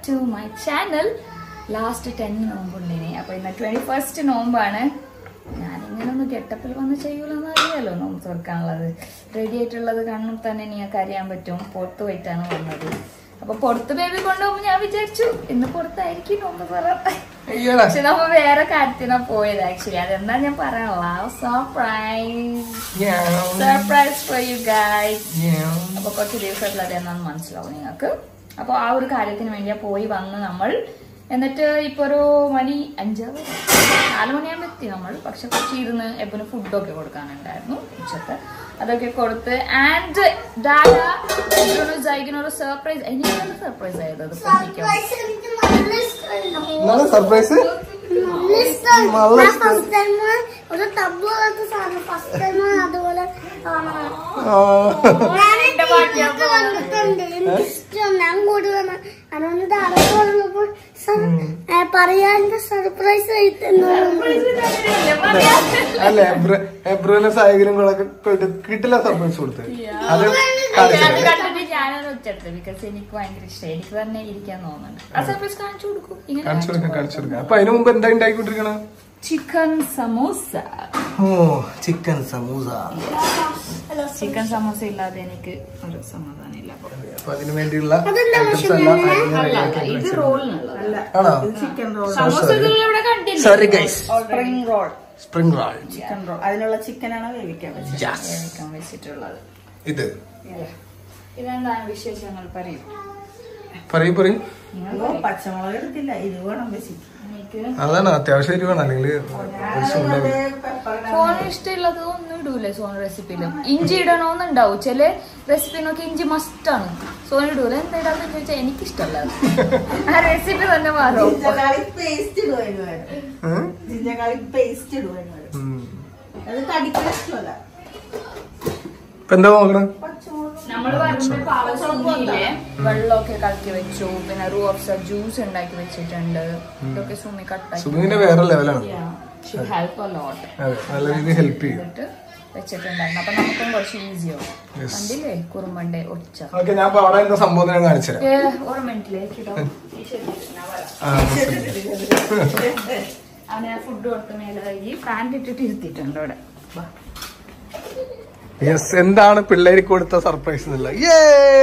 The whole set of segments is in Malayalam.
To my channel last ten നോമ്പുണ്ടിനെ അപ്പൊ ഇന്ന് ട്വന്റി ഫസ്റ്റ് നോമ്പാണ് ഞാനിങ്ങനെ ഒന്ന് ഗെട്ടപ്പിൽ വന്ന് ചെയ്യൂലെന്ന് അറിയാലോ നോമ്പ് തുറക്കാനുള്ളത് റെഡി ആയിട്ടുള്ളത് കാണുമ്പോൾ തന്നെ നിങ്ങൾക്ക് അറിയാൻ പറ്റും പുറത്ത് പോയിട്ടാണ് വന്നത് അപ്പൊ പുറത്ത് ബേബി കൊണ്ടുപോകുമ്പോൾ ഞാൻ വിചാരിച്ചു ഇന്ന് പുറത്തായിരിക്കും നോമ്പ് തുറ അയ്യടാ പക്ഷെ നമ്മ വേറെ കാര്യത്തിനാ പോയത് ആക്ച്വലി അതെന്താ ഞാൻ പറയാനുള്ള surprise surprise for you guys അപ്പൊ കുറച്ച് ദിവസത്തിൽ അത് എന്നാന്ന് മനസ്സിലാവും നിങ്ങൾക്ക് അപ്പൊ ആ ഒരു കാര്യത്തിന് വേണ്ടിയാ പോയി വന്ന് നമ്മൾ എന്നിട്ട് ഇപ്പൊ ഒരു മണി അഞ്ചാറ് നാല് മണിയാകുമ്പോൾ എത്തി നമ്മൾ പക്ഷെ കുറച്ച് ഇരുന്ന് എപ്പോഴും ഫുഡൊക്കെ കൊടുക്കാനുണ്ടായിരുന്നു ഉച്ചത്തെ അതൊക്കെ കൊടുത്ത് ആൻഡ് ഡാഡ ഒരു സർപ്രൈസ് എനിക്കാണ് സർപ്രൈസ് ആയത് അത് പൊട്ടിക്കാൻ സർപ്രൈസ് എനിക്ക് നല്ല ഇഷ്ടമുണ്ട്. എന്താണ് സർപ്രൈസ് നല്ല ഇഷ്ടമാണ്. നല്ല ഞാൻ ഇഷ്ടം. first time ഒരു tub പോലത്തെ സാധനം first time അതുപോലെ കാണുന്നത്. ഞാൻ ഈ ടീച്ചർക്ക് കണ്ടിട്ടുണ്ട്. എനിക്ക് ഇഷ്ടമാണ്. ഞാൻ കൂടി വന്ന് അതുകൊണ്ട് ഇത് അടക്കം പറഞ്ഞപ്പോ സർ, ഏ, പറയാൻ്റെ സർപ്രൈസ് ആയിട്ടെന്ന് അല്ല എബ്രുവിനെ സാഹചര്യം കൂടെ കിട്ടില്ല സർപ്രൈസ് കൊടുത്ത് അത് അത് കാണിച്ചില്ല കണ്ടിട്ട് ഞാനൊരു ഒച്ചെടുത്തു ബിക്കോസ് എനിക്ക് ഭയങ്കര ഇഷ്ടം എനിക്ക് തന്നെ ഇരിക്കാൻ തോന്നുന്നുണ്ട് ആ സർപ്രൈസ് കാണിച്ചു കൊടുക്കും കാണിച്ചു കൊടുക്കാം കാണിച്ചു കൊടുക്കാം അപ്പൊ അതിനു മുമ്പ് എന്താ ഉണ്ടാക്കിക്കൊണ്ടിരിക്കണ ചിക്കൻ സമൂസ ഓ ചിക്കൻ സമൂസ ചിക്കൻ സമൂസ ഇല്ലാതെ എനിക്ക് ഒരു സമാധാനം ഇല്ല അപ്പൊ. അപ്പൊ അതിനു വേണ്ടിയുള്ള ഐറ്റംസ് എല്ലാം അരിഞ്ഞ് അല്ല, ready അല്ല, ഇത് ആക്കി റോളിനുള്ളത് ആണോ ചിക്കൻ റോൾ സമൂസ ഇവിടെ കണ്ടില്ല sorry guys spring roll spring roll chicken roll അതിനുള്ള ചിക്കനാണ് വേവിക്കാൻ വെച്ചത് വേവിക്കാൻ വെച്ചിട്ടുള്ളത് ഇത് ഇതെന്താണ് വിശേഷങ്ങൾ പറയും പറയൂ പറയൂ അയ്യോ, പച്ചമുളക് എടുത്തില്ല ഇത് വേണം വെച്ചിട്ട് എനിക്ക് അതാണ് അത്യാവശ്യം എരിവാണ് അല്ലെങ്കിൽ സോന ഇഷ്ടമുള്ളത് ഒന്നും ഇടൂലേ സോന റെസിപ്പിയിലും ഇഞ്ചി ഇടണോന്നുണ്ടാവും ചില റെസിപ്പിനൊക്കെ ഇഞ്ചി മസ്റ്റാണ് സോന ഇടൂല എന്താ ഇടാന്ന് ചോദിച്ചാൽ എനിക്ക് ഇഷ്ടമല്ല ആ റെസിപ്പി തന്നെ മാറും ജിഞ്ചകാളി പേസ്റ്റ് ഇടുവായിരുന്നു വേണം ജിഞ്ചകാളി പേസ്റ്റ് ഇടുവായിരുന്നു വേണം അത് കടിക്കാൻ ഇഷ്ടമല്ല ഇപ്പൊ എന്താ നോക്കണേ പച്ചമുളക് നമ്മൾ പറയുമ്പോൾ പാവസൊന്നില്ലേ വെള്ളമൊക്കെ കലക്കി വെച്ചു പിന്നെ റൂഫ്സ ജ്യൂസ് ഉണ്ടാക്കി വെച്ചിട്ടുണ്ട് ഇതൊക്കെ സുമി കട്ടാക്കി സുബിന്റെ വേറെ ലെവലാണ് ഹെൽപ്പ് അ ലോട്ട് അതെ നല്ല രീതിയിൽ ഹെൽപ്പ് ചെയ്യും എന്നിട്ട് വെച്ചിട്ടുണ്ടായിരുന്നു അപ്പൊ നമുക്കും കുറച്ച് ഈസിയാവും Yes. കണ്ടില്ലേ കുറുമ്പന്റെ ഒച്ച ഓക്കെ ഞാൻ ഇപ്പൊ അവിടെ എന്താ സംഭവം ഞാൻ കാണിച്ചു തരാം ഏ, ഒരു മിനിറ്റിലേക്ക് ഇടാം ഞാൻ വരാം ആ, അവനെ ഫുഡ് കൊടുത്ത മേലെ കഴുകി പാൻറ് ഇട്ടിട്ട് ഇരുത്തിയിട്ടുണ്ട് അവിടെ വാ. യെസ് എന്താണ് പിള്ളേർക്ക് കൊടുത്ത സർപ്രൈസ് എന്നുള്ള യേ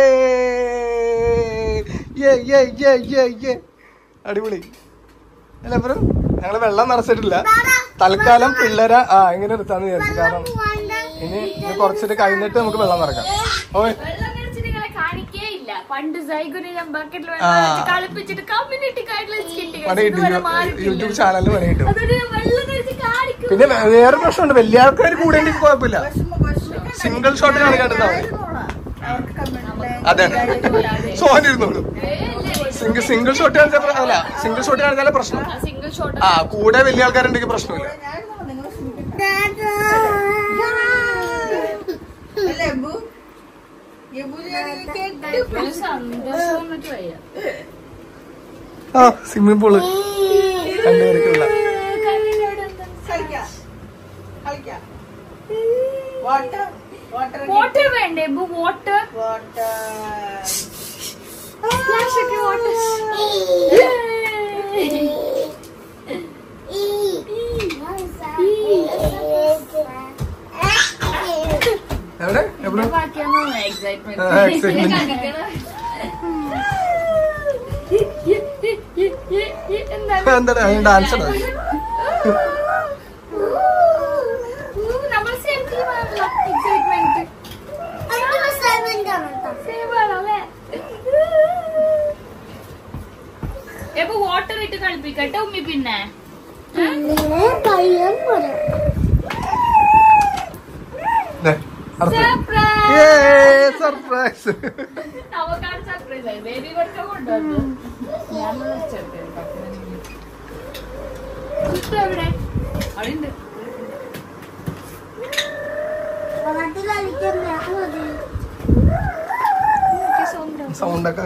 യേ യേ യേ യേ യേ അടിപൊളി അല്ല ബ്രോ ഞങ്ങള് വെള്ളം നിറച്ചിട്ടില്ല തൽക്കാലം പിള്ളേരെ ആ ഇങ്ങനെ എടുത്താന്ന് വിചാരിച്ചു കാരണം ഇനി ഇത് കുറച്ചിട്ട് കഴിഞ്ഞിട്ട് നമുക്ക് വെള്ളം നിറക്കാം ഓയ് വെള്ളം നിറച്ചിട്ട് നിങ്ങളെ കാണിക്കേയില്ല പണ്ട് സൈഗുനെ ഞാൻ ബക്കറ്റിൽ ആ. വെള്ളം ഒഴിച്ച് കളിപ്പിച്ചിട്ട് കമ്മ്യൂണിറ്റി ഗൈഡ്ലൈൻസ് കിട്ടി പണി കിട്ടും യൂട്യൂബ് ചാനലിൽ പണി കിട്ടും അതൊരു വെള്ളം നിറച്ച് കാണിക്കും പിന്നെ വേ- വേറെ പ്രശ്നമുണ്ട് വലിയ ആൾക്കാർ കൂടെ ഉണ്ടെങ്കിൽ കുഴപ്പമില്ല സിംഗിൾ ഷോട്ട് കാണിക്കാണ്ടാവും അവർക്ക് കമ്മ്യൂണിറ്റി അതാണ് സോനിരുന്നോളൂ സിംഗിൾ സിംഗിൾ ഷോട്ട് കാണിച്ചാൽ അല്ല സിംഗിൾ ഷോട്ട് കാണിച്ചാലേ പ്രശ്നം സിംഗിൾ ഷോട്ട് ആ കൂടെ വലിയ ആൾക്കാരുണ്ടെങ്കിൽ പ്രശ്നമില്ല നിങ്ങൾ അല്ലേ എബു എബു കേട്ടു സന്തോഷം വന്നിട്ട് വയ്യ ആ സ്വിമ്മിംഗ് പൂള് രണ്ടുപേർക്കുള്ള കളിക്കാം കളിക്കാം വാട്ടർ വാട്ടർ വാട്ടർ വേണ്ടേ വാട്ടർ വാട്ടർ ഫ്ലാഷ് ഒക്കെ വാട്ടർ എവിടെ എവിടെ ബാക്കിയാണ് ആ, എക്സൈറ്റ്മെന്റ് excitement. എന്താണ് എന്താ ഡാൻസ് നമ്മൾ സെയിം ടീമാണല്ലോ എക്സൈറ്റ്മെന്റ് സെയിം ആണല്ലേ എപ്പോ വാട്ടർ ഇട്ട് കളിപ്പിക്കട്ടെ ഉമ്മി പിന്നെ പയ്യൻ പോലെ സർപ്രൈസ് സർപ്രൈസ് നമുക്കാണ് സർപ്രൈസ് ആയി ബേബി കൊടുക്കാൻ കൊണ്ടുവന്നു ഞാൻ വിളിച്ചെടുത്തത് എവിടെ അവിടെ ഉണ്ട് വെള്ളത്തിൽ കളിക്കാൻ ഞാൻ മതി സൗണ്ട് ഒക്കെ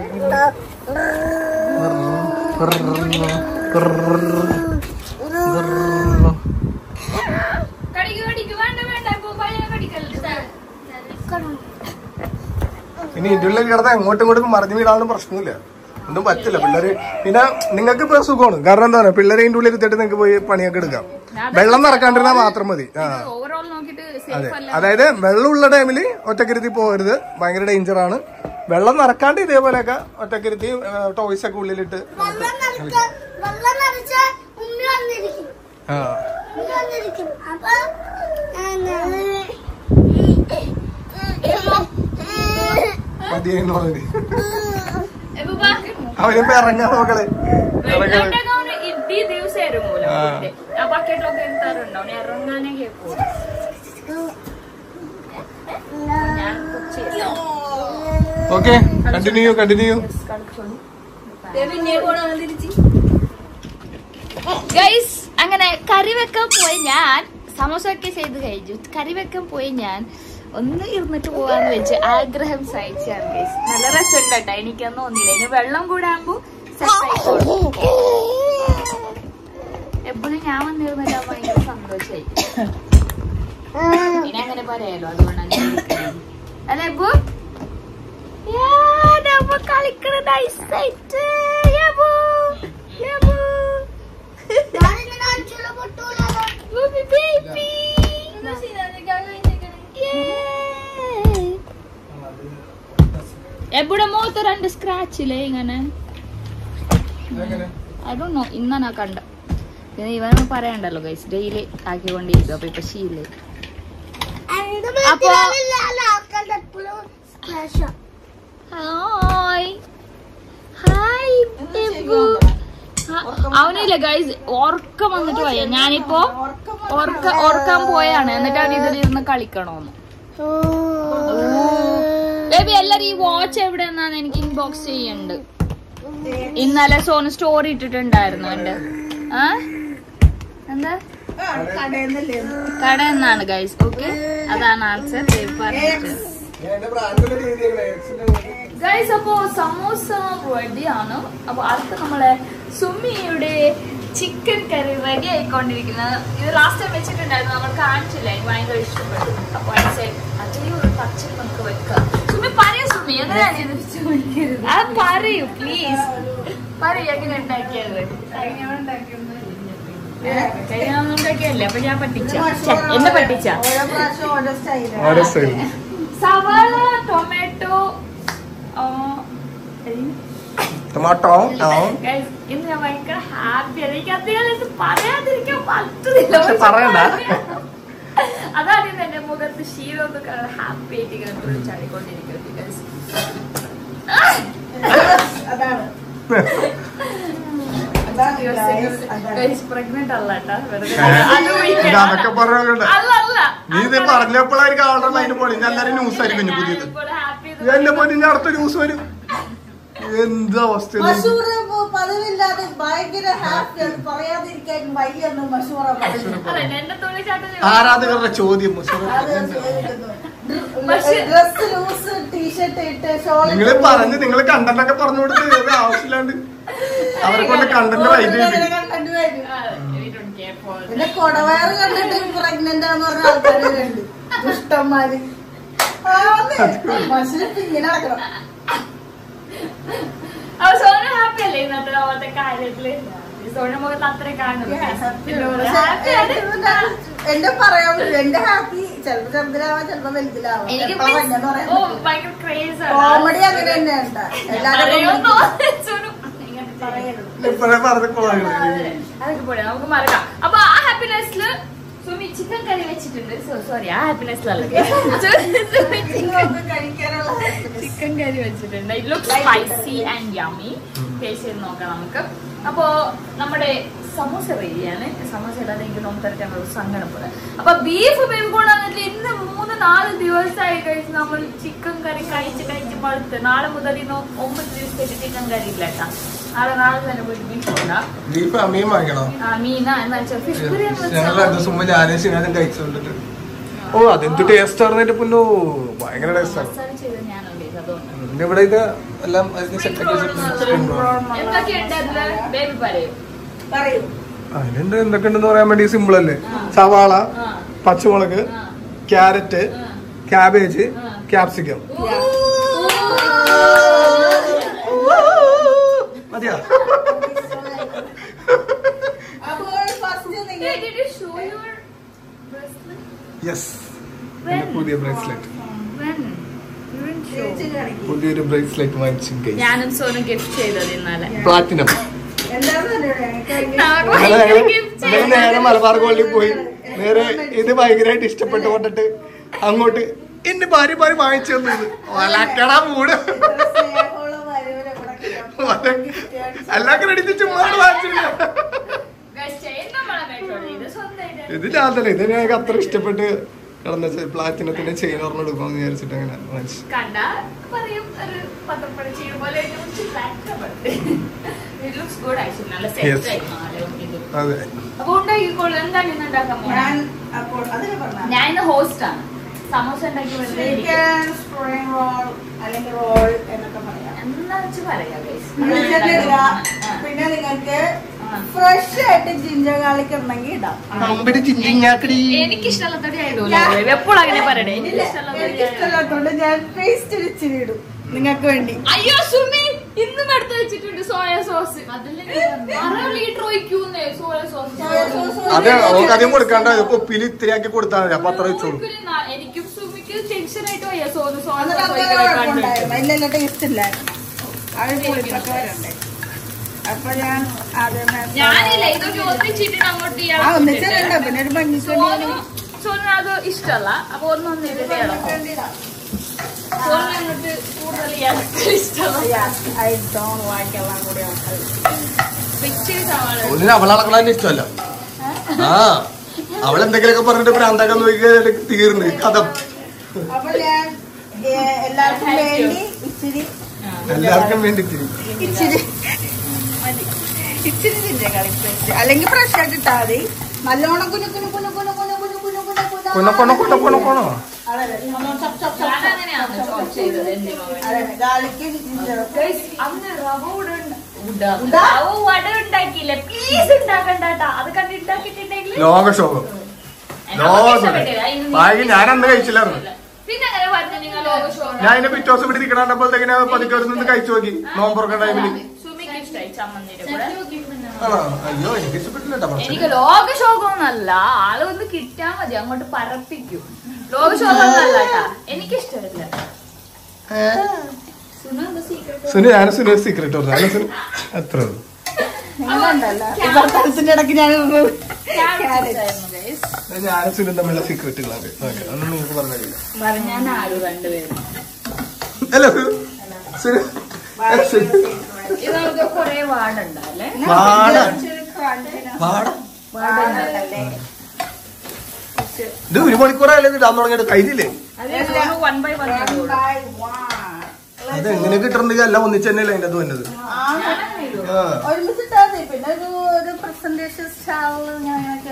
കടിക്ക് കടിക്ക് വേണ്ട വേണ്ട ഇപ്പൊ പയ്യ കടിക്കല്ലേ ഇനി ഇതിന്റെ ഉള്ളിൽ കിടന്ന എങ്ങോട്ടും ഇങ്ങോട്ടും മറിഞ്ഞു വീടാനും പ്രശ്നമില്ല ഒന്നും പറ്റില്ല പിള്ളേര് പിന്നെ നിങ്ങൾക്ക് ഇപ്പൊ സുഖമാണ് കാരണം എന്താ പറയാ പിള്ളേരെ അതിന്റെ ഉള്ളിൽ ഇരുത്തിട്ട് നിങ്ങൾക്ക് പോയി പണിയൊക്കെ എടുക്കാം വെള്ളം നിറക്കാണ്ടിരുന്നാൽ മാത്രം മതി ആ ഓവറോൾ നോക്കിയിട്ട് അതെ സേഫ് അല്ല അതായത് വെള്ളമുള്ള ടൈമിൽ ഒറ്റക്കിരുത്തി പോകരുത് ഭയങ്കര ഡേഞ്ചർ ആണ് വെള്ളം നിറക്കാണ്ട് ഇതേപോലെയൊക്കെ ഒറ്റക്കിരുത്തി ടോയ്സ് ഒക്കെ ഉള്ളിലിട്ട് വെള്ളം നിറച്ച വെള്ളം നിറച്ച ഉമ്മി വന്നിരിക്കും ആ ഉമ്മി വന്നിരിക്കും അപ്പൊ മതിയെന്ന് പറഞ്ഞു ഇപ്പൊ ബാ. അവനിപ്പോ ഇറങ്ങാൻ നോക്കളെ ഇറങ്ങാൻ വെള്ളമുണ്ടെങ്കിൽ ഇടി ദിവസം ഇറങ്ങൂല ഫുഡ്. ആ ബക്കറ്റിലൊക്കെ എടുത്താറുണ്ടോ അവന് ഇറങ്ങാനേ കേൾക്കൂ ഞാൻ കുറച്ച് ഓക്കെ കണ്ടിന്യൂ കണ്ടിന്യൂ ഗൈസ് അങ്ങനെ കറി വെക്കാൻ പോയി ഞാൻ സമോസ ഒക്കെ ചെയ്ത് കഴിഞ്ഞു കറി വെക്കാൻ പോയി ഞാൻ ഒന്ന് ഇരുന്നിട്ട് പോവാന്ന് വെച്ച് ആഗ്രഹം സഹിച്ചാണ് ഗൈസ് നല്ല രസമുണ്ട് കേട്ടോ എനിക്കൊന്നും ഒന്നില്ല ഇനി വെള്ളം കൂടെ ആകുമ്പോ എപ്പോഴും ഞാൻ വന്നിരുന്നില്ല ഭയങ്കര സന്തോഷമായി പിന്നെ അങ്ങനെ പറയാലോ അതുകൊണ്ടാണ് ഞാൻ ഇരിക്കുന്നത്. അല്ലേ എബു കളിക്കണ നൈസായിട്ട് യബു യബു ഞാനിങ്ങനെ അടിച്ചുള്ള പൊട്ടൂലോ Baby baby. എവിടെ മുഖത്ത് രണ്ട് സ്ക്രാച്ച് ഇല്ലേ ഇങ്ങനെ അതൊന്നോ ഇന്നാ കണ്ട പിന്നെ ഇവനൊന്നും പറയണ്ടല്ലോ ഗൈസ് ഡെയിലി ആക്കിക്കൊണ്ടിരിക്കും അപ്പൊ ഇപ്പൊ ശീലേ അതിന്റെ അപ്പൊ- വീട്ടിലുള്ള ആൾക്കാരുടെ എപ്പോഴും സ്പെഷ്യൽ ഹായ് ഹായ് ബെബു അവനില്ല ഗൈസ് ഉറക്കം വന്നിട്ട് പോയ ഞാനിപ്പോ ഉറക്ക ഉറക്കാൻ പോയാണ് എന്നിട്ട് അവൻ ഇതിലിരുന്ന് കളിക്കണോന്ന് ബേബി എല്ലാരും ഈ വാച്ച് എവിടെന്നാന്ന് എനിക്ക് ഇൻബോക്സ് ചെയ്യണ്ട് ഇന്നലെ സോന് സ്റ്റോറി ഇട്ടിട്ടുണ്ടായിരുന്നു എന്റെ ആ എന്താ കടയെന്നല്ലേ കട എന്നാണ് ഗൈസ് ഓക്കെ അതാണ് ആൻസർ പറഞ്ഞിട്ട് ഗൈസ് അപ്പോ സമോസ റെഡി ആണ് അപ്പൊ അടുത്ത നമ്മളെ സുമിയുടെ ചിക്കൻ കറി റെഡി ആയിക്കൊണ്ടിരിക്കുന്നത് ഇത് ലാസ്റ്റ് ടൈം വെച്ചിട്ടുണ്ടായിരുന്നു നമ്മൾ കാണിച്ചില്ല എനിക്ക് ഭയങ്കര ഇഷ്ടപ്പെട്ടു അപ്പൊ അതേ ഒരു പച്ച നമുക്ക് വെക്കാം സുമി പറയൂ സുമി എങ്ങനെയാണ് ഇത് ചോദിക്കരുത് ആ പറയൂ പ്ലീസ് പറയൂ എങ്ങനെ ഉണ്ടാക്കിയത് കഴിഞ്ഞൊന്നും ഉണ്ടാക്കിയല്ലേ അപ്പൊ ഞാൻ പറ്റിച്ച ഛെ, എന്നെ പറ്റിച്ച ഓരോ പ്രാവശ്യം ഓരോ സ്റ്റൈലാണ് ഓരോ സ്റ്റൈൽ സവാള ടൊമാറ്റോ ആ, ടൊമാറ്റോ ആ Guys, ഇന്ന് ഞാൻ ഭയങ്കര ഹാപ്പിയാണ് എനിക്ക് അധികം ഇത് പറയാതിരിക്കാൻ പറ്റുന്നില്ല പക്ഷെ പറയണ്ട. അതാണ് ഇന്ന് എന്റെ മുഖത്ത് ശീലം ഒന്ന് ഹാപ്പി ആയിട്ട് ഇങ്ങനെ തുള്ളി ചാടിക്കൊണ്ടിരിക്കുന്നത് guys. അതാണ് അതാണ് guys, അതാണ്. Guys, pregnant അല്ല കേട്ടാ. വെറുതെ ഏ? അത് ഒഴിക്കണം. ഇത് അതൊക്കെ പറഞ്ഞോണ്ട്. അല്ല, അല്ല. നീ ഇത് പറഞ്ഞപ്പോഴായിരിക്കും ആളുടെ അതിന് പോലെ എല്ലാരും ന്യൂസ് ആയിരിക്കും ഇനി പുതിയത് ഞാനിപ്പോൾ happy എന്ന് എന്നെ പോലെ ഇനി അടുത്ത ന്യൂസ് വരും എന്ത് അവസ്ഥ ഇത്? മഷൂർ പതിവില്ലാതെ ഭയങ്കര ഹാപ്പിയാണ് പറയാതിരിക്കാൻ വയ്യൊന്നും മഷൂറ അല്ല, എന്റെ തുള്ളി ചാട്ടം ആരാധകരുടെ ചോദ്യം പക്ഷേ ഡ്രസ് ലൂസ് ടീഷർട്ട് ഇട്ട് ഷോൾ നിങ്ങൾ പറഞ്ഞ് നിങ്ങൾ കണ്ടന്റ് ഒക്കെ പറഞ്ഞു കൊടുത്ത് ഇത് ആവശ്യമില്ലാണ്ട് അവരെ കൊണ്ട് കണ്ടന്റ് വൈദ്യുതി കണ്ടു വരും we don't care for പിന്നെ കൊടവയറ് കണ്ടിട്ട് പ്രഗ്നന്റ് ആന്ന് പറഞ്ഞ ആൾക്കാരുണ്ട് ദുഷ്ടന്മാര് മനുഷ്യനിപ്പോ ഇങ്ങനെ നടക്കണം അപ്പൊ സോന ഹാപ്പി അല്ലേ ഇന്നത്തെ ലോകത്തെ കാര്യത്തില് സോന മുഖത്ത് അത്ര കാണുന്നു ഹാപ്പി ആണ് എന്റെ പറയാൻ പറ്റില്ല എന്റെ ഹാപ്പി ചെലപ്പോ ചെറുതിലാവാം ചെലപ്പോ വലുതിലാവാം എനിക്ക് എപ്പഴാ വന്നേന്ന് പറയാൻ ഓ പറ്റില്ല. ഭയങ്കര ക്രേസ് കോമഡി അങ്ങനെ തന്നെയാണ് എല്ലാരും പറയരുത് ഇപ്പഴേ പറഞ്ഞ കോളാണ് അതൊക്കെ പോട്ടെ നമുക്ക് മറക്കാം അപ്പൊ ആ ഹാപ്പിനെസ്സില് സുമി ചിക്കൻ കറി വെച്ചിട്ടുണ്ട് സോറി ആ ഹാപ്പിനെസ്സിലല്ല കഴിക്കാനുള്ള ചിക്കൻ കറി വെച്ചിട്ടുണ്ട് it look spicy and yummy taste ചെയ്ത് നോക്കാം നമുക്ക് അപ്പോ നമ്മുടെ സമോസ റെഡിയാണ് സമോസ ഇല്ലാതെ എനിക്ക് നോക്കാൻ ഒരു സങ്കടം പോലെ അപ്പൊ ബീഫ് വേവിക്കൊണ്ടാന്നിട്ട് ഇന്ന് മൂന്ന് നാല് ദിവസമായി കഴിച്ച് നമ്മൾ ചിക്കൻ കറി കഴിച്ച് കഴിച്ച് മടുത്ത് നാളെ മുതൽ ഇന്ന് ഒമ്പത് ദിവസത്തേക്ക് ചിക്കൻ കറി ഇല്ല കേട്ടാ നാളെ നാളെ തന്നെ പോയി ബീഫ് കൊണ്ടാ ബീഫ് അമ്മയും വാങ്ങിക്കണോ ആ മീന എന്ന് വെച്ചാൽ ഫിഷ് ബിരിയാണി ഞങ്ങൾ രണ്ടു ദിവസം മുമ്പ് ഞാനും ശിനാഥും കഴിച്ചോണ്ടിട്ട് ഓ അതെന്ത് ടേസ്റ്റ് ആർന്നിട്ട് പൊന്നു ഭയങ്കര ടേസ്റ്റ് ആണ് മസാല ചെയ്ത് ഞാനുണ്ട് അതുകൊണ്ട് പിന്നെ ഇവിടെ ഇത് എല്ലാം സെറ്റ് ആക്കി വെച്ചിട്ടുണ്ട് എന്തൊക്കെയുണ്ട് അതില് ബേബി പറയൂ പറയൂ അതിലുണ്ട് എന്തൊക്കെയുണ്ടെന്ന് പറയാൻ വേണ്ടി സിമ്പിൾ അല്ലേ സവാള ആ പച്ചമുളക് ആ ക്യാരറ്റ് ആ. ക്യാബേജ് ആ. ക്യാപ്സിക്കം മതിയാ അപ്പോൾ ഫസ്റ്റ് നിങ്ങൾ Hey, did you show your bracelet? Yes എന്റെ പുതിയ bracelet When? You didn't show. ചേച്ചി കാണിക്കും പുതിയൊരു ബ്രേസ്ലെറ്റ് വാങ്ങിച്ചു ഗൈസ് ഞാനും സോനും ഗിഫ്റ്റ് ചെയ്തത് ഇന്നലെ പ്ലാറ്റിനം എന്താണെന്ന് അറിയോ? ഞങ്ങൾക്ക് ഭയങ്കര നാളെ അങ്ങനെ ഞങ്ങള് gift ഇന്നലെ നേരെ മലബാർ ഗോൾഡിൽ പോയി നേരെ ഇത് ഭയങ്കരമായിട്ട് ഇഷ്ടപ്പെട്ടു കൊണ്ടിട്ട് അങ്ങോട്ട് എന്റെ ഭാര്യ ഭാര്യ വാങ്ങിച്ചു തന്നത് വളക്കട മൂട് സ്നേഹമുള്ള വരവരെ ഇവിടെ കിട്ടാൻ എല്ലാ ക്രെഡിറ്റ് ചുമ്മാ വാങ്ങിച്ചില്ല Guys, chain നമ്മളെ മേടിച്ചോളൂ. ഇത് സ്വന്തമായിട്ട് ഇത് ഞാൻ തന്നെ ഇത് ഞങ്ങൾക്ക് അത്ര ഇഷ്ടപ്പെട്ട് കിടന്ന പ്ലാറ്റിനത്തിന്റെ ചെയിൻ ഓർമ്മ എടുക്കാന്ന് വിചാരിച്ചിട്ട് അങ്ങനെ വാങ്ങിച്ചു കണ്ട പറയും ഒരു പത്രപ്പണി ചെയ്യും പോലെ ഇറ്റ് ലുക്സ് ഗുഡ് ആക്ച്വലി നല്ല Yes. സെറ്റ് ആയി മാറും ഇത് അതെ അപ്പൊ ഉണ്ടാക്കിക്കോളൂ എന്താണ് ഇന്ന് ഉണ്ടാക്കാൻ ഞാൻ പോകുന്നത് അപ്പോൾ അതിന് പറഞ്ഞ ഞാൻ ഇന്ന് ഹോസ്റ്റ് ആണ് സമോസ ഉണ്ടാക്കി വെറുതെ ഇരിക്കും. ചിക്കൻ സ്പ്രിംഗ് റോൾ അല്ലെങ്കിൽ റോൾ എന്നൊക്കെ പറയാം എന്നാ വെച്ച് പറയാം guys. വെളിച്ചെണ്ണ ഇടുക ആ. പിന്നെ നിങ്ങൾക്ക് ആ. ഫ്രഷ് ആയിട്ട് ജിഞ്ചർ ഗാർലിക് ഉണ്ടെങ്കിൽ ഇടാം അമ്പടി ചിഞ്ചിഞ്ഞാക്കടി എനിക്ക് ഇഷ്ടമുള്ളതോടെ ആയതുകൊണ്ട് എപ്പോഴും അങ്ങനെ പറയണേ എനിക്ക് എനിക്ക് ഇഷ്ടമുള്ളത് ഇഷ്ടമില്ലാത്തോണ്ട് ഞാൻ പേസ്റ്റ് ഇച്ചിരി ഇടും നിങ്ങൾക്ക് വേണ്ടി അയ്യോ സുമി ഇന്നും എടുത്ത് വെച്ചിട്ടുണ്ട് സോയ സോസ് അര ലിറ്റർ ഒഴിക്കൂന്നേ സോയ സോസ് സോയ സോസ് അതെ ഓക്ക് അധികം കൊടുക്കണ്ട കുപ്പിയിൽ ഇത്തിരി ആക്കി കൊടുത്താൽ മതി അപ്പൊ അത്ര വെച്ചോളൂ ഒരിക്കലും നാ- എനിക്കും സുമിക്ക് ടെൻഷൻ ആയിട്ട് വയ്യ സോന് സോയ അന്നേരം സോസ് അന്നേരം ഒഴിക്കാൻ കുഴപ്പമുണ്ടായിരുന്നു ഇല്ല ഇല്ല ടേസ്റ്റ് ഇല്ലായിരുന്നു അത് പുളിപ്പക്കവരുണ്ട് അപ്പൊ ഞാൻ ആദ്യമേ ഞാനില്ല ഇതൊക്കെ ഒന്നിച്ചിട്ട് അങ്ങോട്ട് ഇയാൾ ആ ഒന്നിച്ചുണ്ട് പിന്നെ ഒരു ഭംഗിക്ക് സോനു സോനു അത് ഇഷ്ടല്ല അപ്പൊ ഒന്നൊന്നിട്ട് ഇളക്കും സോനു അങ്ങോട്ട് കൂടുതൽ ഇയാൾക്ക് ഇഷ്ടമല്ല ഐ ഡോണ്ട് ലൈക്ക് എല്ലാം കൂടി ആൾക്കാർ ഇച്ചിരി സവാള ഒന്നിന് അവളളക്കളാൻ ഇഷ്ടമല്ല ആ അവൾ എന്തെങ്കിലുമൊക്കെ പറഞ്ഞിട്ട് പ്രാന്താക്കാൻ നോക്കിയാൽ തീർന്ന് കഥ അപ്പൊ ഞാൻ ഏ, എല്ലാവർക്കും വേണ്ടി ഇച്ചിരി എല്ലാവർക്കും വേണ്ടി ഇത്തിരി ഇച്ചിരി മതി ഇച്ചിരി ജിഞ്ചർ ഗാർലിക് പേസ്റ്റ് അല്ലെങ്കിൽ ഫ്രഷ് ആയിട്ട് ഇട്ടാൽ മതി നല്ലോണം കുനു കുനു കുനു കുനു കുനു കുനു കുനു കുനു കൊണ കൊണ കൊണ കൊണ കൊണ അതെ അതെ നല്ലോണം ചപ്പ് ചപ്പ് ചപ്പ് ഞാൻ ചപ്പ് അങ്ങനെയാണ് ചോപ്പ് ചെയ്തത് എന്തിനോ വേണ്ടി. അതെ ഗാർലിക്കും ജിഞ്ചറും Guys, അന്ന് റവ ഉട ഉണ്ട- റവ വട ഉണ്ടാക്കിയില്ലേ പ്ലീസ് ഉണ്ടാക്കണ്ടാട്ടാ അത് കണ്ട് ഉണ്ടാക്കിയിട്ടുണ്ടെങ്കിൽ ലോകശോകം ലോകം ബാഗ് ഞാൻ അന്ന് കഴിച്ചില്ലായിരുന്നു പിന്നെ അങ്ങനെ പറഞ്ഞു നിങ്ങൾ ലോകശോകം ഞാൻ അതിന്റെ പിറ്റേ ദിവസം ഇവിടെ ഇരിക്കണപ്പോഴത്തേക്കിന് പതുക്കെ ഒരു നിന്ന് കഴിച്ചു നോക്കി നോമ്പുറക്ക ടൈമില് സുമിക്ക് ഇഷ്ടമായി ചമ്മന്തിയുടെ കൂടെ ആണോ അയ്യോ എനിക്ക് ഇഷ്ടപ്പെട്ടില്ല കേട്ടോ പക്ഷേ. എനിക്ക് ലോകശോകമൊന്നല്ല ആള് ഒന്ന് കിട്ടാ മതി അങ്ങോട്ട് പറപ്പിക്കും ലോകശോകമൊന്നല്ല കേട്ടാ എനിക്കിഷ്ടമില്ല സുനു എന്താ secret? സുനു ഞാൻ സുനു സീക്രട്ട് പറഞ്ഞു ഞാൻ സുനു അത്ര ഉള്ളൂ നിങ്ങളുണ്ടല്ലോ ഈ വർത്തനത്തിന്റെ ഇടയ്ക്ക് ഞാൻ Carrots ഇട്ടായിരുന്നു guys. ഞാൻ സുനു തമ്മിലുള്ള സീക്രട്ടുകളാണ് ഓക്കെ അതൊന്നും നിങ്ങൾക്ക് പറഞ്ഞില്ല ഞാൻ ആരും രണ്ടുപേരും അല്ല സുനു സുനു സുനു ഇത് നമുക്ക് കൊറേ വാടുണ്ടല്ലേ വാട വാട വാടല്ലേ ഇത് ഒരു മണിക്കൂറായാലും ഇടാൻ തുടങ്ങിയിട്ട് കഴിഞ്ഞില്ലേ വൺ ബൈ വൺ അത് എങ്ങനെ കിട്ടണമെങ്കിൽ എല്ലാം ഒന്നിച്ച് തന്നെയല്ലേ അതിന്റെ അത് വന്നത് ആ. ഒരുമിച്ചിട്ടാ മതി പിന്നെ ഒരു ഒരു പ്രസന്റേഷൻ സ്റ്റാളിൽ ഞങ്ങൾക്ക്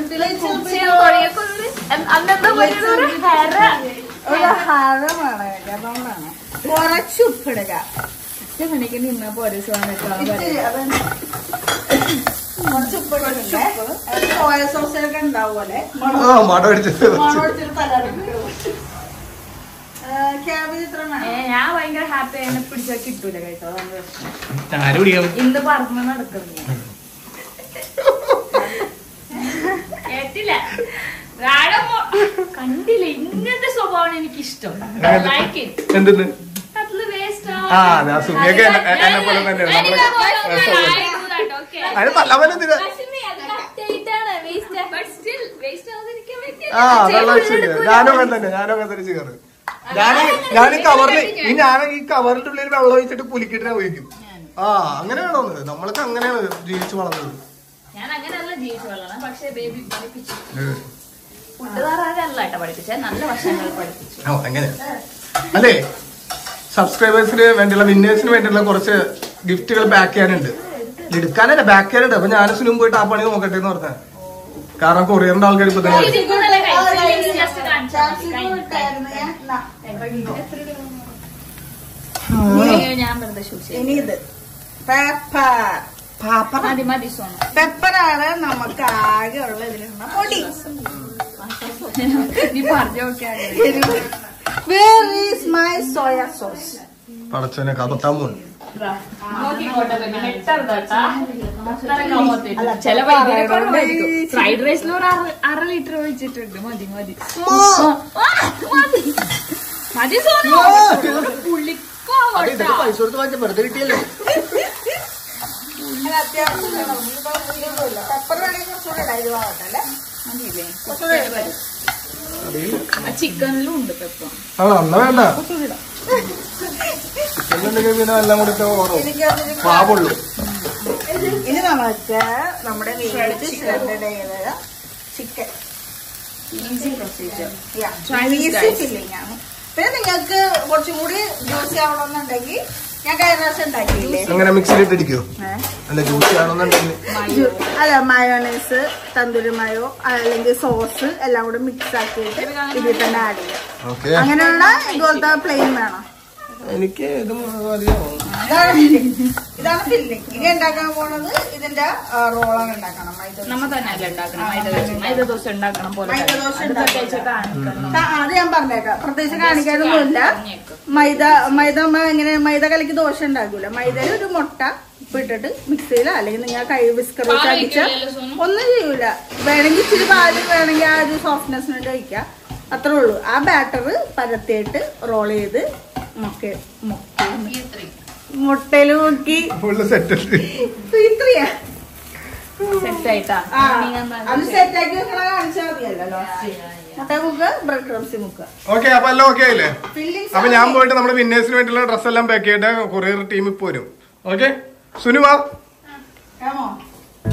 അന്നെന്താ പറയുന്നത് ഹെറ ഒരു ഹരമാണ് അതുകൊണ്ടാണ് കുറച്ച് ഉപ്പിടുക ഒറ്റ മണിക്ക് നിന്നാ പോരെ ഇച്ചിരി അതന്നെ. കുറച്ച് ഉപ്പിടുന്നുണ്ട് സോയ സോസിലൊക്കെ ഉണ്ടാവുമല്ലേ ആ മട അടിച്ചത് മണോടിച്ചൊരു തലടുപ്പ് ക്യാബേജ് ഇത്ര ഏ, വേണം ഞാൻ ഭയങ്കര ഹാപ്പി ആയി പിടിച്ചാൽ കിട്ടൂല കേട്ടോ അതാണ് പ്രശ്നം. ആര് പിടിക്കാം ഇന്ന് പറന്ന് നടക്കുന്നു ഞാൻ. കേട്ടില്ല രാട മോ- കണ്ടില്ല ഇങ്ങനത്തെ സ്വഭാവമാണ് എനിക്ക് ഇഷ്ടം ലൈക്ക് ഇറ്റ് എന്തെന്ന് അതില് വേസ്റ്റ് ആ, അതെ, ആ സുമിയൊക്കെ എന്നെ- എന്നെ പോലെ തന്നെയാണ്. നമ്മള് അതിന് തലവൻ എന്തിനാ ആ വെള്ളം ശരി ഞാനും അങ്ങനെ തന്നെ ഞാനും അങ്ങനെ തന്നെ ചെയ്യാറ് ഞാൻ ഞാൻ ഈ കവറിൽ ഈ ഞാൻ ഈ കവറിന്റെ ഉള്ളിൽ വെള്ളം ഒഴിച്ചിട്ട് പുലിക്കിട്ട് ഞാൻ ഒഴിക്കും ആ അങ്ങനെയാണോ നമ്മളൊക്കെ അങ്ങനെയാണ് ജീവിച്ചു വളർന്നത് ഞാൻ അങ്ങനെയല്ല ജീവിച്ചു വളരണം പക്ഷെ ബേബി പഠിപ്പിച്ചു ഏ. ഫുഡ് താറാകല്ല കേട്ടോ പഠിപ്പിച്ചത് നല്ല ഭക്ഷണങ്ങൾ പഠിപ്പിച്ചു ഓ അങ്ങനെ അല്ലേ സബ്സ്ക്രൈബേഴ്സിന് വേണ്ടിയുള്ള വിന്നേഴ്സിന് വേണ്ടിയുള്ള കുറച്ച് ഗിഫ്റ്റുകൾ ബാക്ക് ചെയ്യാനുണ്ട് എടുക്കാനല്ല ബാക്ക് ചെയ്യാനുണ്ട് അപ്പൊ ഞാൻ സുനും പോയിട്ട് ആ പണി നോക്കട്ടെ എന്ന് പറഞ്ഞ കാരണം കൊറിയറിന്റെ ആൾക്കാർ ഇപ്പൊ തന്നെ വരും. ഇതൊന്നല്ല കഴിച്ചത്. just കാണിച്ചാ മതി. കഴിഞ്ഞു. ഇട്ടായിരുന്നു ഞാൻ നാ. ഇനി ഞാൻ വെറുതെ ഷൂസ് ചെയ്യും ഇനി ഇത് പെപ്പർ പാപ്പർ മതി മതി സോണു പെപ്പറാണ് നമുക്ക് ആകെ ഉള്ള ഇതിലുള്ള പൊടി നീ പറഞ്ഞു നോക്കിയാൽ where is my soya sauce പടച്ചോനെ കപത്താൻ പോകുന്നു നോക്കിക്കോട്ടെ ബേബി നെട്ടറുതാട്ടാ ചില വൈദ്യുതി ഫ്രൈഡ് റൈസിൽ ഒരു അര- അര ലിറ്റർ ഒഴിച്ചിട്ടുണ്ട് മതി മതി ആ, മതി മതി സോനു പുള്ളിക്കോ അത് ഇതൊക്കെ പൈസ കൊടുത്ത് വാങ്ങിച്ച വെറുതെ കിട്ടിയല്ലേ അത് അത്യാവശ്യം വേണം. ഇനിയിപ്പോ ഇതൊന്നുമില്ല. പെപ്പർ വേണമെങ്കിൽ കുറച്ചുകൂടെ ഇടാം. ഇത് ആവട്ടെ അല്ലേ? മതിയില്ലേ കുറച്ചുകൂടെ ഇടാം. ആ ചിക്കനിലും ഉണ്ട് പെപ്പം ആ എന്നാ വേണ്ട എന്നുണ്ടെങ്കിൽ പിന്നെ എല്ലാം കൂടി ഇട്ട് ഓടും എനിക്ക് അതൊരു പാവുള്ളൂ ഇനി നമുക്ക് നമ്മുടെ chicken chicken easy procedure filling ആണ് പിന്നെ നിങ്ങൾക്ക് കുറച്ചും കൂടി ജ്യൂസി ആവണമെന്നുണ്ടെങ്കിൽ ഞാൻ കഴിഞ്ഞ പ്രാവശ്യം ഉണ്ടാക്കിയില്ലേ അങ്ങനെ മിക്സിയിലിട്ടിരിക്കോ ഏ? അല്ല ജ്യൂസ് ആണെന്നുണ്ടെങ്കിൽ ജു- അല്ല മയോണൈസ് തന്തൂരി മയോ അല്ലെങ്കിൽ സോസ് എല്ലാം കൂടെ മിക്സ് ആക്കിയിട്ട് ഇതിൽ തന്നെ ആഡ് ചെയ്യാം ഓക്കെ അങ്ങനെയുള്ള ഇതുപോലത്തെ പ്ലെയിൻ വേണം എനിക്ക് ഇത് മതിയാവും ഇതാണ് ഫില്ലിംഗ് ഇതാണ് ഫില്ലിംഗ് ഇനി ഉണ്ടാക്കാൻ പോണത് ഇതിന്റെ റോളാണ് ഉണ്ടാക്കണം മൈദ ദോശ. നമ്മ തന്നെ അല്ല ഉണ്ടാക്കണം മൈദ ദോശ മൈദ ദോശ ഉണ്ടാക്കണം പോലെ മൈദ ദോശ അത് പ്രത്യേകിച്ച് കാണിക്കണം ആ, അത് ഞാൻ പറഞ്ഞേക്കാം പ്രത്യേകിച്ച് കാണിക്കാനൊന്നുമില്ല പറഞ്ഞേക്ക്. മൈദ മൈദ നമ്മ എങ്ങനെ മൈദ കലക്കി ദോശ ഉണ്ടാക്കൂല മൈദയിൽ ഒരു മുട്ട ഇട്ടിട്ട് മിക്സിയിലോ അല്ലെങ്കിൽ നിങ്ങൾ കൈ വിസ്കർ വെച്ച് പാല് അടിച്ച ഒഴിക്കില്ലല്ലോ സോനു? ഒന്നും ചെയ്യൂല വേണമെങ്കിൽ ഇച്ചിരി പാല് വേണമെങ്കിൽ ആ ഒരു സോഫ്റ്റ്നെസ്സിന് വേണ്ടി ഒഴിക്കാം അത്രേ ഉള്ളൂ ആ ബാറ്റർ പരത്തിയിട്ട് റോൾ ചെയ്ത് മുക്ക മുക്കി മുട്ടയിൽ മുക്കി ഫുള്ള് സെറ്റ് ഇത്രയാ സെറ്റ് ആയിട്ടാ ആ, നിങ്ങൾ എന്താ അത് സെറ്റ് ആക്കി വെക്കണ കാണിച്ചാൽ മതിയല്ലോ ലാസ്റ്റ് മുട്ട മുക്കുക ബ്രെഡ് ക്രംസ് മുക്കുക ഓക്കെ അപ്പൊ എല്ലാം ഓക്കെ ആയില്ലേ ഫില്ലിങ്സ് അപ്പൊ ഞാൻ പോയിട്ട് നമ്മുടെ വിന്നേഴ്സിന് വേണ്ടിയുള്ള ഡ്രസ് എല്ലാം പാക്ക് ചെയ്തിട്ട് കൊറിയർ ടീം ഇപ്പൊ വരും ഓക്കെ സുനുവാ Come on.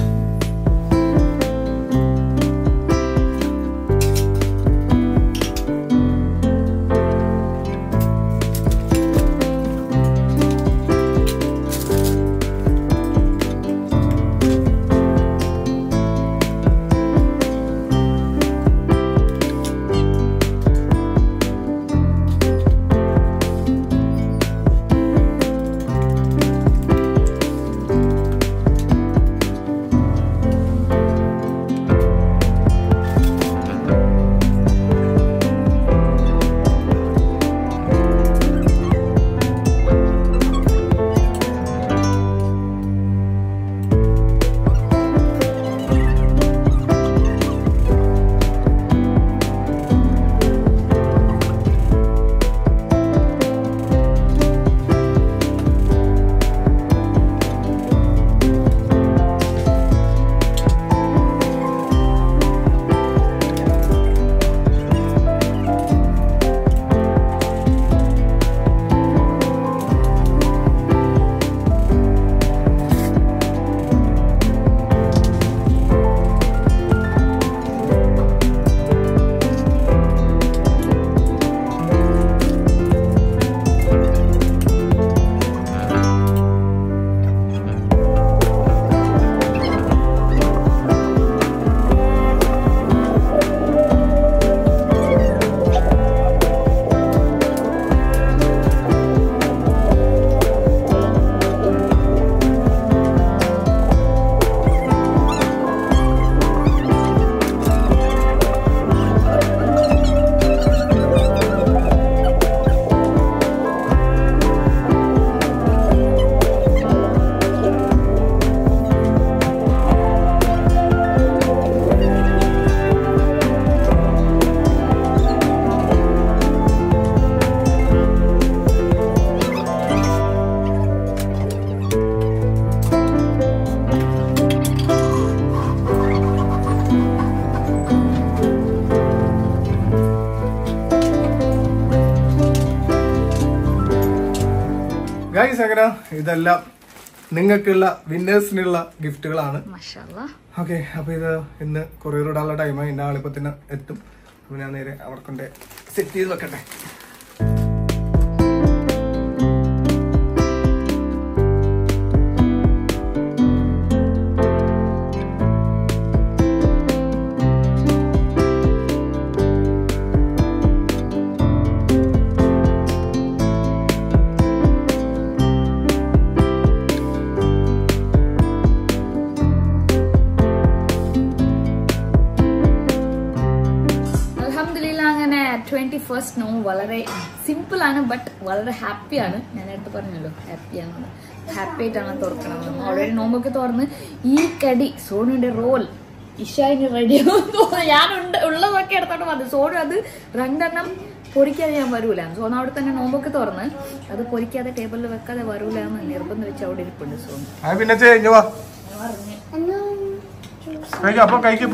ഗൈസ് അങ്ങനെ ഇതെല്ലാം നിങ്ങൾക്കുള്ള വിന്നേഴ്സിനുള്ള ഗിഫ്റ്റുകളാണ് മഷാല്ലാ ഓക്കെ അപ്പൊ ഇത് ഇന്ന് കൊറിയർ ഇടാനുള്ള ടൈമായി എന്റെ ആളിപ്പോ തന്നെ എത്തും അപ്പൊ ഞാൻ നേരെ അവിടെ കൊണ്ട് സെറ്റ് ചെയ്ത് വെക്കട്ടെ അൽഹംദുലില്ലാ അലഹമില്ല അങ്ങനെ ട്വന്റി ഫസ്റ്റ് നോമ്പ് വളരെ സിമ്പിൾ ആണ് ബട്ട് വളരെ ഹാപ്പിയാണ് ഞാൻ നേരത്തെ പറഞ്ഞല്ലോ ഹാപ്പിയാണ് ഹാപ്പി ആയിട്ടാണ് തുറക്കണത് ഓൾറെഡി നോമ്പൊക്കെ തുറന്ന് ഈ കടി സോനുവിന്റെ റോൾ ഇഷായിന് റെഡി ഞാൻ ഉണ്ട് ഉള്ളതൊക്കെ എടുത്തോണ്ട് വന്നു സോനു അത് രണ്ടെണ്ണം പൊരിക്കാതെ ഞാൻ വരൂല സോനു അവിടെ തന്നെ നോമ്പൊക്കെ തുറന്ന് അത് പൊരിക്കാതെ ടേബിളിൽ വെക്കാതെ വരൂല എന്ന് നിർബന്ധം വെച്ച് അവിടെ ഇരിപ്പുണ്ട് സോനു അത് പിന്നെ ചെയ്ഞ്ഞു വാ അന്ന് കഴിക്കാം അപ്പൊ കഴിക്കപ്പോ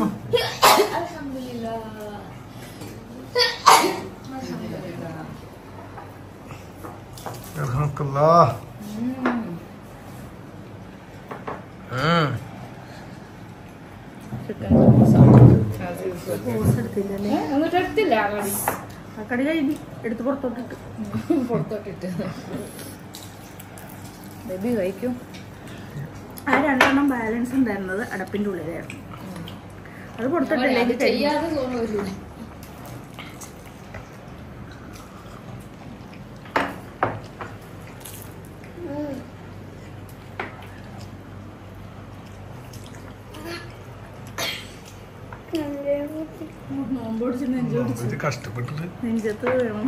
എന്നിട്ട് എടുത്തില്ല ആ കടി ആ കടി കഴിഞ്ഞ് എടുത്ത് പുറത്തോട്ടിട്ട് പുറത്തോട്ടിട്ട് ബേബി കഴിക്കും ആ രണ്ടെണ്ണം ബാലൻസ് ഉണ്ടായിരുന്നത് അടപ്പിന്റെ ഉള്ളിലായിരുന്നു അത് പുറത്തോട്ടില്ലേ അത് ചെയ്യാതെ സോനു വരൂല നോമ്പോടിച്ച് നെഞ്ചോടിച്ച് കഷ്ടപ്പെട്ടിട്ട് നെഞ്ചത്ത് വേണം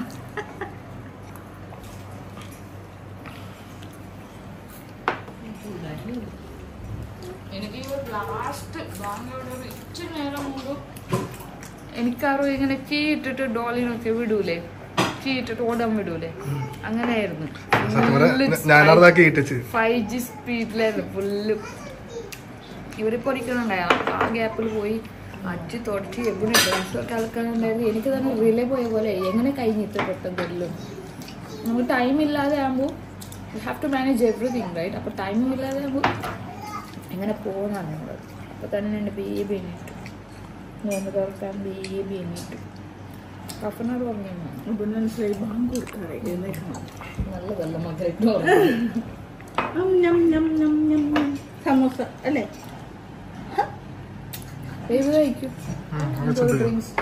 എനിക്ക് ലാസ്റ്റ് ബാങ്കിയുടെ ഒരു ഇച്ചിരി നേരം മുമ്പ് എനിക്കാരോ ഇങ്ങനെ കീ ഇട്ടിട്ട് ഡോളിനൊക്കെ വിടൂലേ കീ ഇട്ടിട്ട് ഓടാൻ വിടൂലേ അങ്ങനെയായിരുന്നു ഞാനതാക്കി ഇട്ടിച്ച് ഫൈവ് ജി സ്പീഡിലായിരുന്നു ഫുള്ള് ഇവര് പൊടിക്കണുണ്ടായ ആ ഗ്യാപ്പിൽ പോയി അടിച്ച് തുടച്ച് എവിടെ ഡ്രസ്സൊക്കെ അലക്കാനുണ്ടായിരുന്നു എനിക്ക് തന്നെ റിലേ പോയ പോലെ എങ്ങനെ കഴിഞ്ഞ് ഇത്ര പെട്ടെന്ന് എല്ലാം നമുക്ക് ടൈം ഇല്ലാതെ ആകുമ്പോൾ you have to manage everything right അപ്പോൾ ടൈം ഇല്ലാതെ ആകുമ്പോൾ എങ്ങനെ പോകുന്നതാണ് നമ്മൾ അപ്പോൾ തന്നെ എൻ്റെ ബേബി എണീറ്റു നോമ്പ് തുറക്കാൻ ബേബി എണീറ്റു കഫനോട് പറഞ്ഞു അപ്പൊ മനസ്സിലായി ബാങ്ക് കൊടുക്കാറേ എഴുന്നേക്കണം നല്ലതല്ല മക്കളായിട്ട് ഞം, ഞം, ഞം, ഞം, ഞം, ഞം. സമോസ അല്ലേ ബേബി കഴിക്കും ഡ്രിങ്ക്സ്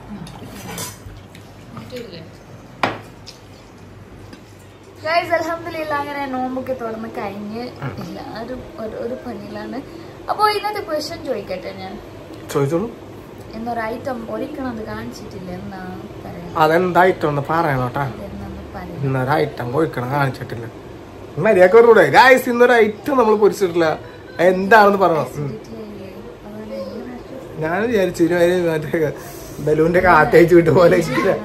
ഗൈസ് അലഹമില്ല അങ്ങനെ നോമ്പൊക്കെ തുറന്ന് കഴിഞ്ഞ് എല്ലാവരും ഒരു ഒരു പണിയിലാണ് അപ്പോൾ ഇന്നത്തെ ക്വസ്റ്റ്യൻ ചോദിക്കട്ടെ ഞാൻ ചോദിച്ചോളൂ എന്നൊരു ഐറ്റം ഒരിക്കണത് കാണിച്ചിട്ടില്ല എന്നാണ് പറയുന്നത് അതെന്തായിട്ട് ഒന്ന് പറയണോട്ടാ എന്നാണ് പറയുന്നത് ഇന്നൊരു ഐറ്റം കൊഴിക്കണം കാണിച്ചിട്ടില്ല മര്യാദക്ക് പറഞ്ഞൂടെ ഗായ്സ് ഇന്നൊരു ഐറ്റം നമ്മൾ പൊരിച്ചിട്ടില്ല എന്താണെന്ന് പറയണം ഉം. അതുപോലെ എങ്ങനെ ഞാൻ വിചാരിച്ചു ഇനി മറ്റേ ബലൂന്റെ കാറ്റയച്ച് വിട്ട പോലെ ഇരിക്കുന്നെ.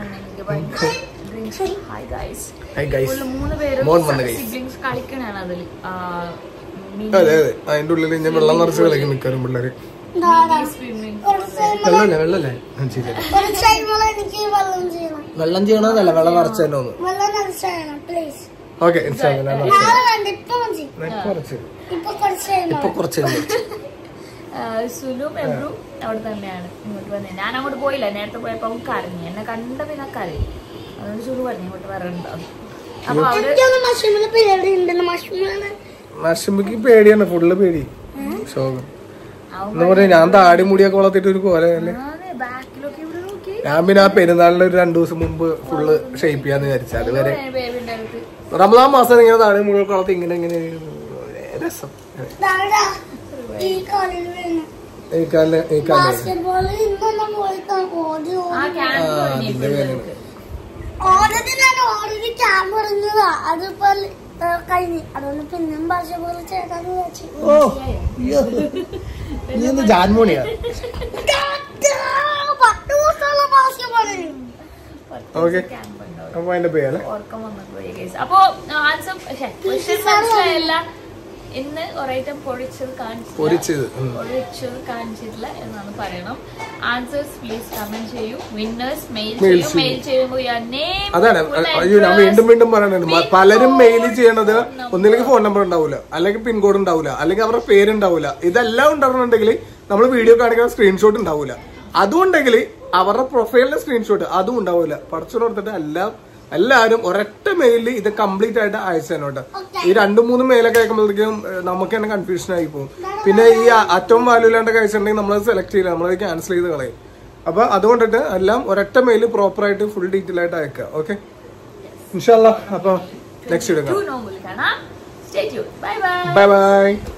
Hi guys Hi guys. Full മൂന്ന് പേരും മോൻ വന്ന് guys. സിബ്ലിങ്സ് കളിക്കണാണ് അതിൽ അതെ അതെ അതിന്റെ ഉള്ളിൽ ഞാൻ വെള്ളം നിറച്ച് കളിക്കും മിക്കവാറും പിള്ളേര് സ്വിമ്മിങ് വെള്ളല്ലേ വെള്ളല്ലേ ആ, ശരി ഒരു ടൈമിൽ എനിക്ക് വെള്ളം ചെയ്യണം വെള്ളം ചെയ്യണമെന്നല്ല വെള്ളം നിറച്ച് തന്നെ ഒന്ന് വെള്ളം നിറച്ച് ചെയ്യണം പ്ലീസ് ഓക്കെ ഇൻസ്റ്റാഗ്രാം നാളെ വേണ്ട ഇപ്പൊ മതി കുറച്ച് ഇപ്പൊ കുറച്ച് കഴിയുമ്പോ ഇപ്പൊ കുറച്ച് കഴിഞ്ഞ്. സുലും എബ്രു അവിടെ തന്നെയാണ് ഇങ്ങോട്ട് വന്നത് ഞാൻ അങ്ങോട്ട് പോയില്ല നേരത്തെ പോയപ്പോ അവൻ കരഞ്ഞു എന്നെ കണ്ട പിന്നെ കരയും അതുകൊണ്ട് സുലു പറഞ്ഞു ഇങ്ങോട്ട് വരണ്ട അപ്പൊ അവിടെ എനിക്കൊന്ന് മഷ്റൂമിന് പേടി ഉണ്ടെന്ന് മഷ്റൂമിന് മർഷമ്പക്ക് പേടിയാണ് ഫുള്ള് പേടി ശോകം അവൻ എന്താ പറയാ ഞാൻ താടി മുടിയൊക്കെ വളർത്തിട്ട് ഒരു പോലെ അല്ലേ ബാക്കിലൊക്കെ ഇവിടെ നോക്കി ഞാൻ പിന്നെ ആ പെരുന്നാളിന് ഒരു രണ്ടു ദിവസം മുമ്പ് ഫുള്ള് ഷേപ്പ് ചെയ്യാന്ന് വിചാരിച്ചു അതുവരെ ബേബിന്റെ അടുത്ത് റമദാൻ മാസം ഇങ്ങനെ താടി മുടിയൊക്കെ വളർത്തി ഇങ്ങനെ ഇങ്ങനെ രസം ദാടാ, ഈ കളിയിൽ വീണു ഈ കാലിന് ഈ കാലിന് ബാസ്കറ്റ്ബോൾ ഇന്നൊന്നും പോയിക്കാൻ ഓടി ആ ഓടി ക്യാമ്പ് അതിന്റെ പേരാണ് ഓൾറെഡി ഞാൻ ഓൾറെഡി ക്യാമ്പ് പറഞ്ഞതാ അതിപ്പോ ഏ, കഴിഞ്ഞു അതുകൊണ്ട് പിന്നെയും ബാസ്കറ്റ്ബോൾ ചേട്ടാന്ന് വെച്ചു ഓ അയ്യോ. നീ ഒന്ന് ജാൻമോണിയാ പത്ത് ദിവസമുള്ള ബാസ്കറ്റ്ബോൾ ഓക്കെ ക്യാമ്പ് ഉണ്ടോ അപ്പൊ അതിന്റെ പേരല്ലേ ഓർക്കം വന്നപ്പോഴേ കേസ് അപ്പൊ ആൻസർ ക്വസ്റ്റ്യൻ മനസ്സിലായില്ല ഇന്ന് ഒരൈറ്റം പൊടിച്ചത് കാണിച്ചില്ല പൊരിച്ചത് ഉം. പൊടിച്ചത് കാണിച്ചിട്ടില്ല എന്നാണ് പറയണം ആൻസേഴ്സ് പ്ലീസ് കമന്റ് ചെയ്യൂ വിന്നേഴ്സ് മെയിൽ Mail ചെയ്യൂ ചെയ്യൂ. മെയിൽ ചെയ്യുമ്പോൾ your name, അതാണ് full അയ്യോ ഞാൻ address, വീണ്ടും വീണ്ടും പറയുന്നുണ്ട് മ- പലരും മെയിൽ ചെയ്യണത് ഒന്നില്ലെങ്കിൽ ഫോൺ നമ്പർ ഉണ്ടാവില്ല അല്ലെങ്കിൽ പിൻകോഡ് ഉണ്ടാവില്ല അല്ലെങ്കിൽ അവരുടെ പേരുണ്ടാവില്ല ഇതെല്ലാം ഉണ്ടാവണമെന്നുണ്ടെങ്കിൽ നമ്മൾ വീഡിയോ കാണിക്കുന്ന സ്ക്രീൻഷോട്ട് ഉണ്ടാവില്ല അതുണ്ടെങ്കിൽ അവരുടെ പ്രൊഫൈലിന്റെ സ്ക്രീൻഷോട്ട് അതും ഉണ്ടാവില്ല പഠിച്ചു കൊടുത്തിട്ട് എല്ലാം എല്ലാവരും ഒരൊറ്റ മെയിലിൽ ഇത് കംപ്ലീറ്റ് ആയിട്ട് അയച്ചു തന്നോട്ടെ ഈ രണ്ടു മൂന്ന് മെയിലൊക്കെ അയക്കുമ്പോഴത്തേക്കും ഏഹ്, നമുക്ക് തന്നെ കൺഫ്യൂഷൻ ആയി പോകും പിന്നെ ഈ അറ്റവും വാല്യൂ ഇല്ലാണ്ട് കഴിച്ചിട്ടുണ്ടെങ്കിൽ നമ്മൾ സെലക്ട് ചെയ്യില്ല നമ്മളത് ക്യാൻസൽ ചെയ്ത് കളയും അപ്പൊ അതുകൊണ്ടിട്ട് എല്ലാം ഒരൊറ്റ മെയിൽ പ്രോപ്പർ ആയിട്ട് ഫുൾ ഡീറ്റെയിൽ ആയിട്ട് അയക്കുക ഓക്കെ ഇൻഷാല്ല അപ്പൊ നെക്സ്റ്റ് എടുക്കാം two normal കാണാം stay tune bye bye bye by